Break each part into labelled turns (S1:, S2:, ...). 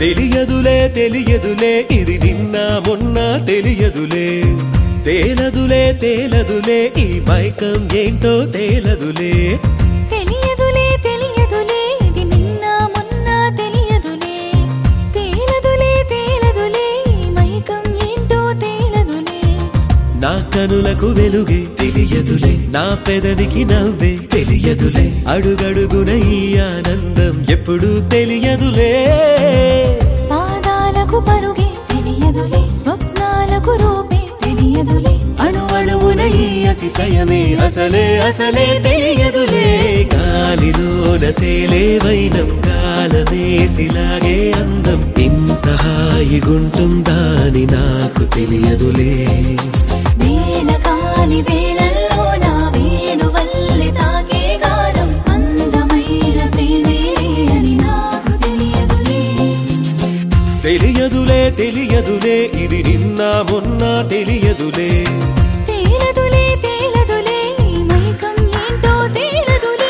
S1: తెలియదులే తెలియదులే ఇది నిన్న మొన్న తెలియదులే తేలదులే తేలదులే ఈ మైకం ఏంటో తేలదులే
S2: తెలియదులే తెలియదులే ఇది నిన్న మొన్న తెలియదులే తేలదులే తేలదులే ఈ మైకం ఏంటో తేలదులే
S1: నా కనులకు వెలుగే తెలియదులే నా పెదవికి నవ్వే తెలియదులే అడుగడుగున ఈ ఆనందం ఎప్పుడు తెలియదులే
S2: పాదాలకు పరుగే తెలియదులే స్వప్నాలకు రూపే తెలియదులే
S1: అణు అణువున ఈ అతిశయమే అసలే అసలే తెలియదులే గాలిలోన తేలే వైనం కాలమేసిలాగే అందం ఇంత హాయిగుంటుందా అని నాకు తెలియదులే
S2: వేళ కాని వేళల్లో నా వేణు వల్లే తాకే గానం అందమైన ప్రేమే అని నాకు తెలియదులే
S1: తెలియదులే తెలియదులే ఇది నిన్న మొన్న తెలియదులే
S2: తేలదులే తేలదులే ఈ మైకం ఏంటో తేలదులే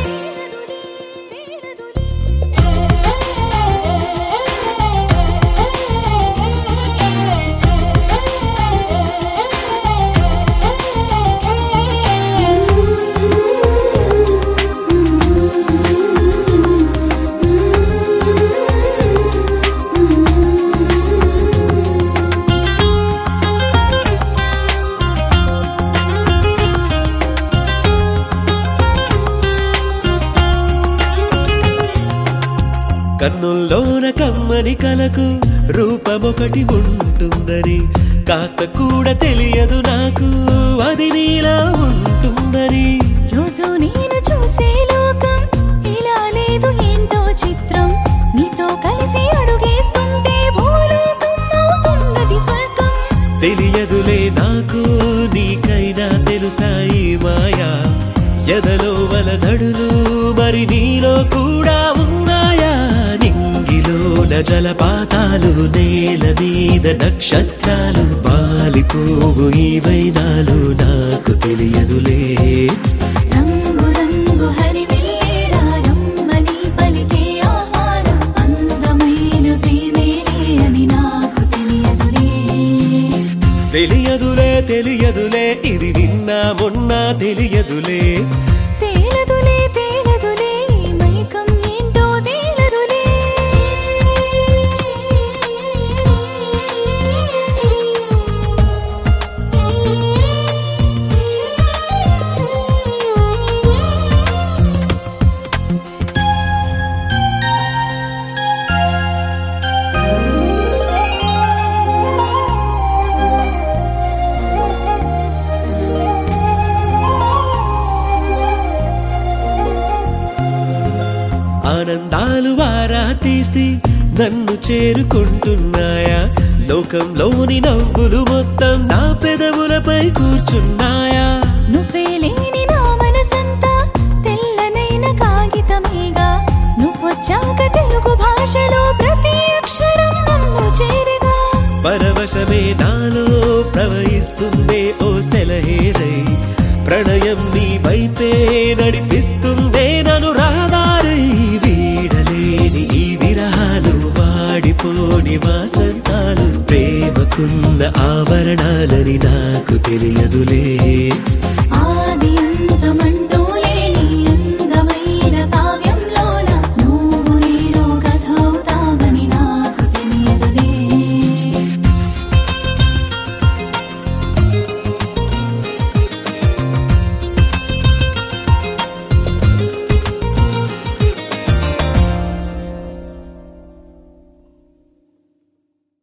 S1: కన్నుల్లోన కమ్మని కలకు రూపమొకటి ఉంటుందని కాస్త కూడా తెలియదు నాకు అది నీలా ఉంటుందని
S2: రోజు నేను చూసే లోకం ఇలా లేదు ఏంటో చిత్రం నీతో కలిసి అడుగేస్తుంటే భూలోకం అవుతున్నది స్వర్గం
S1: తెలియదులే నాకు నీకైనా తెలుసా ఈ మాయా ఎదలో వల జడులు మరి నీలో కూడా ఉన్నాయా నింగిలోన జలపాతాలు నేల మీద నక్షత్రాలు వాలిపోవు ఈ వైనాలు నాకు తెలియదులే
S2: రంగు రంగు హరివిల్లేరా రమ్మని పలికే ఆహారం అందమైన ప్రేమేలే అని నాకు తెలియదులే
S1: తెలియదులే తెలియదులే ఇది నిన్న మొన్న తెలియదులే
S2: తేలదులే తేలదులే ఈ మైకం ఏంటో తేలదులే
S1: ఆనందాలు వారా తీసి నన్ను చేరుకుంటున్నాయా లోకంలోని నవ్వులు మొత్తం నా పెదవులపై కూర్చున్నాయా
S2: నువ్వే లేని నా మనసంతా తెల్లనైన కాగితమేగా నువ్వొచ్చాక తెలుగు భాషలో ప్రతి అక్షరం నన్ను చేరగా
S1: పరవశమే నాలో ప్రవహిస్తుందే ఓ సెలహేరై ప్రణయం నీ వైపే నడిపిస్తుందే నన్ను రాదారై వీడలేని ఈ విరహాలు వాడిపోని వాసంతాలు ప్రేమకున్న ఆవరణాలని నాకు తెలియదులే